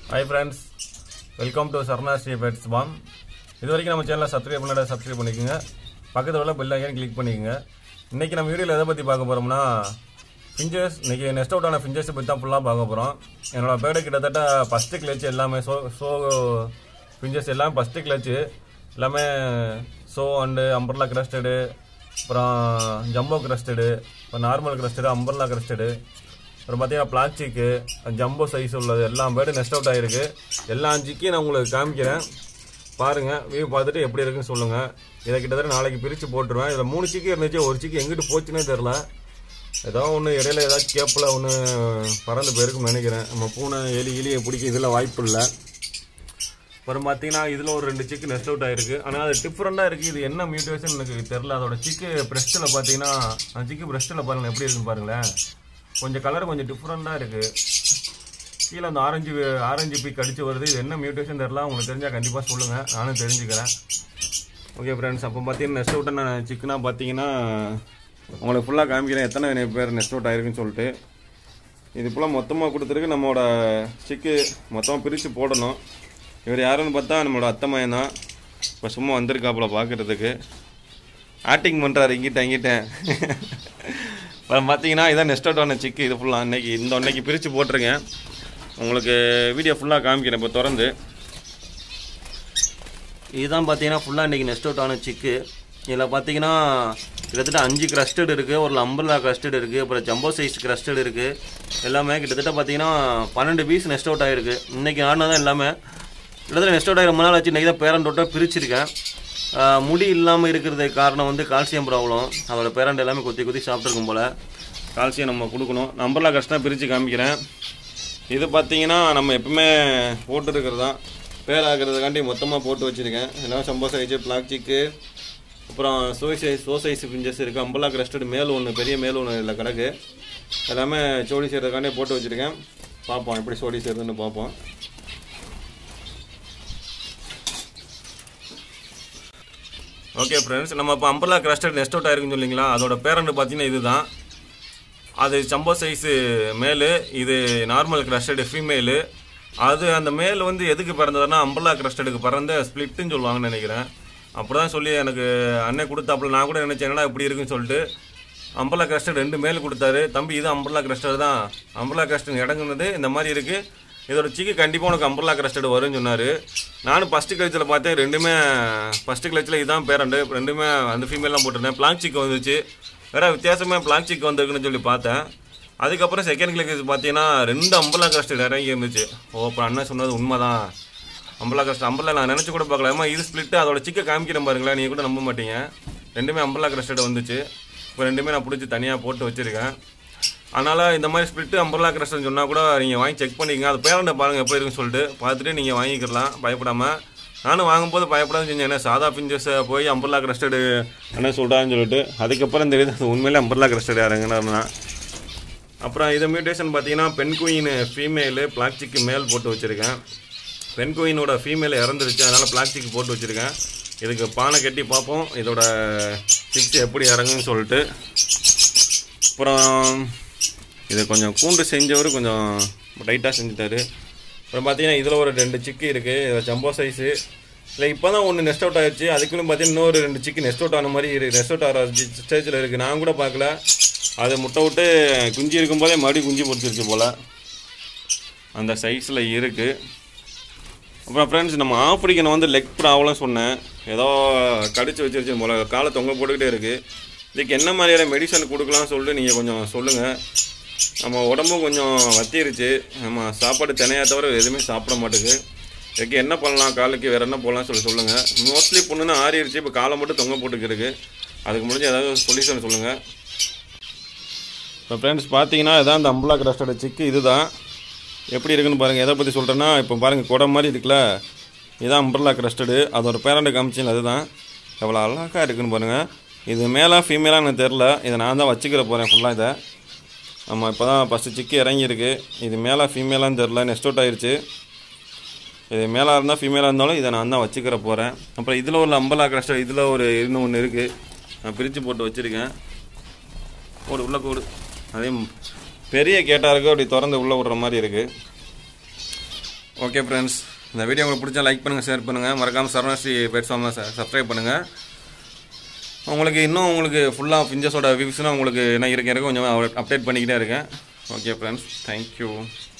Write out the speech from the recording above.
hi friends welcome to Sarna Sri pets farm இது வரைக்கும் நம்ம சேனலை சப்ஸ்கிரைப் பண்ணாத சப்ஸ்கிரைப் பண்ணிக்கோங்க பக்கத்தில் உள்ள பெல் ஐக்கன் கிளிக் பண்ணிக்கோங்க இன்றைக்கி நம்ம வீடியோவில் எதை பற்றி பார்க்க போகிறோம்னா ஃபிஞ்சர்ஸ் இன்றைக்கி நெஸ்ட் அவுட் ஆன ஃபிஞ்சர்ஸை பற்றி தான் ஃபுல்லாக பார்க்க போகிறோம் என்னோட பேர்டு கிட்டத்தட்ட ஃபஸ்ட்டு கிளச்சு எல்லாமே ஸோ ஸோ ஃபிஞ்சர்ஸ் எல்லாமே ஃபஸ்ட்டு கிளச்சு எல்லாமே ஸோ அண்டு அம்பர்லா கிரஸ்டடு அப்புறம் ஜம்போ கிரஸ்டடு இப்போ நார்மல் கிரஸ்டடு அம்பர்லா கிரஸ்டடு அப்புறம் பார்த்தீங்கன்னா பிளாஸ்டிக்கு ஜம்போ சைஸ் உள்ளது எல்லா பேர்டும் நெஸ்ட் அவுட் ஆகிருக்கு எல்லா அஞ்சுக்கும் நான் உங்களுக்கு காமிக்கிறேன் பாருங்கள் வியூ பார்த்துட்டு எப்படி இருக்குன்னு சொல்லுங்கள் இதை கிட்டத்தட்ட நாளைக்கு பிரித்து போட்டுருவேன் இதில் மூணு சிக்கி இருந்துச்சு ஒரு சிக்கி எங்கிட்டு போச்சுன்னே தெரில ஏதோ ஒன்று இடையில ஏதாச்சும் கேப்பில் ஒன்று பறந்து போயிருக்குன்னு நினைக்கிறேன் நம்ம பூனை எலி எலியை பிடிக்க இதில் வாய்ப்பு இல்லை அப்புறம் பார்த்தீங்கன்னா இதில் ஒரு ரெண்டு சிக்கு நெஸ்ட் அவுட் ஆயிருக்கு ஆனால் அது டிஃப்ரெண்ட்டாக இருக்குது இது என்ன மியூட்டேஷன் எனக்கு தெரில அதோட சிக்கு பிரஸ்ட்டில் பார்த்தீங்கன்னா அந்த சிக்கு பிரஸ்ட்டில் பாருங்கள் எப்படி இருக்குன்னு பாருங்களேன் கொஞ்சம் கலர் கொஞ்சம் டிஃப்ரெண்ட்டாக இருக்குது கீழே அந்த ஆரஞ்சு ஆரஞ்சு பீக் அடிச்சு வருது இது என்ன மியூட்டேஷன் தெரில உங்களுக்கு தெரிஞ்சால் கண்டிப்பாக சொல்லுங்கள் நானும் தெரிஞ்சுக்கிறேன் ஓகே ஃப்ரெண்ட்ஸ் அப்போ பார்த்தீங்கன்னா நெஸ்ட் அவுட் நான் சிக்கனா பார்த்தீங்கன்னா உங்களுக்கு ஃபுல்லாக காமிக்கிறேன் எத்தனை பேர் நெஸ்ட் அவுட் ஆயிருக்குன்னு சொல்லிட்டு இது ஃபுல்லாக மொத்தமாக கொடுத்துருக்கு நம்மளோட சிக்கு மொத்தமாக பிரித்து போடணும் இவர் யாருன்னு பார்த்தா நம்மளோட அத்தை மயன் தான் இப்போ சும்மா வந்திருக்காப்புல பார்க்குறதுக்கு ஆக்டிங் பண்ணுறாரு இங்கிட்ட இங்கிட்டேன் அப்புறம் பார்த்தீங்கன்னா இதான் நெஸ்ட் அவுட் ஆன சிக்கு இது ஃபுல்லாக அன்னைக்கு இந்த அன்னைக்கு பிரித்து போட்டிருக்கேன் உங்களுக்கு வீடியோ ஃபுல்லாக காமிக்கிறேன் இப்போ திறந்து இதுதான் பார்த்தீங்கன்னா ஃபுல்லாக இன்றைக்கி நெஸ்ட் அவுட் ஆன சிக்கு இதில் பார்த்தீங்கன்னா கிட்டத்தட்ட அஞ்சு கிரஸ்டட் இருக்குது ஒரு அம்பர்லா கிரஸ்டட் இருக்குது அப்புறம் ஜம்போ சைஸ் கிரஸ்டட் இருக்குது எல்லாமே கிட்டத்தட்ட பார்த்தீங்கன்னா பன்னெண்டு பீஸ் நெஸ்ட் அவுட் ஆகிருக்கு இன்றைக்கி ஆடினதான் எல்லாமே கிட்டத்தட்ட நெஸ்ட் அவுட் ஆகி ரொம்ப நாள் ஆச்சு இன்றைக்கி தான் பேரண்ட் விட்டால் பிரிச்சிருக்கேன் ஆஹ் முடி இல்லாமல் இருக்கிறதுக்கு காரணம் வந்து கால்சியம் ப்ராப்ளம் அதோட பேரண்ட் எல்லாமே கொத்தி கொத்தி சாப்பிட்ருக்கும் போல் கால்சியம் நம்ம கொடுக்கணும் நம்பர்லாம் கஷ்டம் பிரித்து காமிக்கிறேன் இது பார்த்தீங்கன்னா நம்ம எப்பவுமே போட்டுருக்கிறது தான் பேராகிறதுக்காண்டி மொத்தமாக போட்டு வச்சுருக்கேன் எல்லாம் சம்பா சைஸு பிளாஸ்டிக்கு அப்புறம் சோய் சைஸ் சோ சைஸ் பிஞ்சஸ் இருக்குது அம்பலா கிரஸ்டட் மேல் ஒன்று பெரிய மேல் ஒன்று இல்லை கிடக்கு எல்லாமே சோடி செய்கிறதுக்காண்டி போட்டு வச்சுருக்கேன் பார்ப்போம் எப்படி சோடி செய்கிறதுன்னு பார்ப்போம் ஓகே ஃப்ரெண்ட்ஸ் நம்ம இப்போ அம்பர்லா கிரஸ்டட் நெஸ்ட் அவுட் ஆயிருக்குன்னு சொல்லிங்களா அதோட பேரண்ட் பார்த்தீங்கன்னா இதுதான் அது சம்போ சைஸு மேலு இது நார்மல் கிரஸ்டடு ஃபீமேலு அது அந்த மேல் வந்து எதுக்கு பிறந்ததுன்னா அம்பர்லா கிரஸ்டடுக்கு பிறந்த ஸ்ப்ளிட்டுன்னு சொல்லுவாங்கன்னு நினைக்கிறேன் அப்படி தான் சொல்லி எனக்கு அண்ணன் கொடுத்தாப்புல நான் கூட நினச்சேன் என்னடா இப்படி இருக்குன்னு சொல்லிட்டு அம்பர்லா கிரஸ்டட் ரெண்டு மேல் கொடுத்தாரு தம்பி இது அம்பர்லா கிரஸ்டட் தான் அம்பர்லா கிரஸ்டன் இடங்குனது இந்த மாதிரி இருக்குது இதோட சிக்கு கண்டிப்பாக உனக்கு அம்பர்லா கிரஸ்டட் வரும்னு சொன்னார் நானும் ஃபஸ்ட்டு கிளச்சில் பார்த்தேன் ரெண்டுமே ஃபஸ்ட்டு கிளச்சில் இதுதான் பேரண்டு ரெண்டுமே அந்த ஃபீமேலாம் போட்டிருந்தேன் பிளாக் சிக்கு வந்துச்சு வேற வித்தியாசமாக பிளாக் சிக்கு வந்திருக்குன்னு சொல்லி பார்த்தேன் அதுக்கப்புறம் செகண்ட் கிளச் பார்த்தீங்கன்னா ரெண்டு அம்பர்லா கிரஸ்டட் இறங்கி இருந்துச்சு ஓ இப்போ அண்ணன் சொன்னது உண்மைதான் அம்பர்லா கிரஸ்ட் அம்பர்லா நான் நினச்சி கூட பார்க்கல ஏமா இது ஸ்ப்ளிட்டு அதோட சிக்கை காமிக்கிறேன் பாருங்களேன் நீங்கள் கூட நம்ப மாட்டீங்க ரெண்டுமே அம்பர்லா கிரஸ்டட் வந்துச்சு இப்போ ரெண்டுமே நான் பிடிச்சி தனியாக போட்டு வச்சுருக்கேன் அதனால் இந்த மாதிரி ஸ்ப்ளிட்டு அம்பர்லா கிரஸ்ட்னு சொன்னால் கூட நீங்கள் வாங்கி செக் பண்ணிக்கங்க அது பேரண்ட்டை பாருங்கள் எப்படி இருக்குன்னு சொல்லிட்டு பார்த்துட்டு நீங்கள் வாங்கிக்கலாம் பயப்படாமல் நானும் வாங்கும்போது பயப்படாத செஞ்சேன் ஏன்னா சாதா பிஞ்சஸை போய் அம்பர்லா கிரஸ்டடு என்ன சொல்கிறான்னு சொல்லிட்டு அதுக்கப்புறம் தெரியுது அது உண்மையிலே அம்பர்லா கிரஸ்டடு இறங்குனா அப்புறம் இதை மியூட்டேஷன் பார்த்தீங்கன்னா பெண் குயின் ஃபீமேலு பிளாஸ்டிக் மேல் போட்டு வச்சுருக்கேன் பெண் குயினோட ஃபீமேல் இறந்துருச்சு அதனால் பிளாஸ்டிக் போட்டு வச்சுருக்கேன் இதுக்கு பானை கட்டி பார்ப்போம் இதோட சிக்ஸ் எப்படி இறங்குன்னு சொல்லிட்டு அப்புறம் இது கொஞ்சம் கூண்டு செஞ்சவர் கொஞ்சம் டைட்டாக செஞ்சுட்டாரு அப்புறம் பார்த்தீங்கன்னா இதில் ஒரு ரெண்டு சிக்கு இருக்குது இதில் ஜம்போ சைஸு இல்லை இப்போ தான் ஒன்று நெஸ்ட் அவுட் ஆயிடுச்சு அதுக்குள்ளே பார்த்தீங்கன்னா இன்னொரு ரெண்டு சிக்கு நெஸ்ட் அவுட் ஆன மாதிரி இருக்கு நெஸ்ட் அவுட் ஆகிற ஸ்டேஜில் இருக்குது நான் கூட பார்க்கல அது முட்டை விட்டு குஞ்சு இருக்கும்போதே மறுபடியும் குஞ்சு பொறிச்சிருச்சு போல் அந்த சைஸில் இருக்குது அப்புறம் ஃப்ரெண்ட்ஸ் நம்ம ஆப்பிரிக்கனை வந்து லெக் ப்ராப்ளம் சொன்னேன் ஏதோ கடிச்சு வச்சிருச்சு போல காலை தொங்க போட்டுக்கிட்டே இருக்குது இதுக்கு என்ன மாதிரியான மெடிசன் கொடுக்கலாம்னு சொல்லிட்டு நீங்கள் கொஞ்சம் சொல்லுங்கள் நம்ம உடம்பும் கொஞ்சம் வத்திருச்சு நம்ம சாப்பாடு தினையா தவிர எதுவுமே சாப்பிட மாட்டேங்குது இதுக்கு என்ன பண்ணலாம் காலுக்கு வேறு என்ன போடலாம்னு சொல்லி சொல்லுங்கள் மோஸ்ட்லி பொண்ணுன்னா ஆறிடுச்சு இப்போ காலை மட்டும் தொங்க போட்டுக்கிருக்கு அதுக்கு முடிஞ்ச ஏதாவது சொல்யூஷன் சொல்லுங்கள் இப்போ ஃப்ரெண்ட்ஸ் பார்த்தீங்கன்னா இதான் இந்த அம்பலா கிரஸ்டோட சிக்கு இதுதான் எப்படி இருக்குன்னு பாருங்கள் எதை பற்றி சொல்கிறேன்னா இப்போ பாருங்கள் குடம் மாதிரி இருக்குல்ல இதுதான் அம்பர்லா கிரஸ்டடு அதோட பேரண்ட் காமிச்சின்னு அதுதான் எவ்வளோ அழகாக இருக்குன்னு பாருங்கள் இது மேலே ஃபீமேலாக எனக்கு தெரில இதை நான் தான் வச்சுக்கிற போகிறேன் ஃபுல்லாக இதை ஆமாம் இப்போ தான் ஃபஸ்ட்டு சிக்கு இறங்கியிருக்கு இது மேலே ஃபீமேலான்னு தெரில நெஸ்ட் அவுட் ஆயிடுச்சு இது மேலாக இருந்தால் ஃபீமேலாக இருந்தாலும் இதை நான் தான் வச்சுக்கிற போகிறேன் அப்புறம் இதில் ஒரு அம்பலா கிரஸ்டட் இதில் ஒரு இன்னும் ஒன்று இருக்குது நான் பிரித்து போட்டு வச்சுருக்கேன் ஓடு உள்ளே கூடு அதே பெரிய கேட்டாக இருக்குது அப்படி திறந்து உள்ளே விடுற மாதிரி இருக்குது ஓகே ஃப்ரெண்ட்ஸ் இந்த வீடியோ உங்களுக்கு பிடிச்சா லைக் பண்ணுங்கள் ஷேர் பண்ணுங்கள் மறக்காமல் சரவணஸ்ரீ பெட்ஸ் ஃபார்மை சப்ஸ்கிரைப் பண்ணுங்கள் உங்களுக்கு இன்னும் உங்களுக்கு ஃபுல்லாக ஃபிஞ்சஸோட வியூஸ்னால் உங்களுக்கு என்ன இருக்க இருக்க கொஞ்சம் அப்டேட் பண்ணிக்கிட்டே இருக்கேன் ஓகே ஃப்ரெண்ட்ஸ் தேங்க்யூ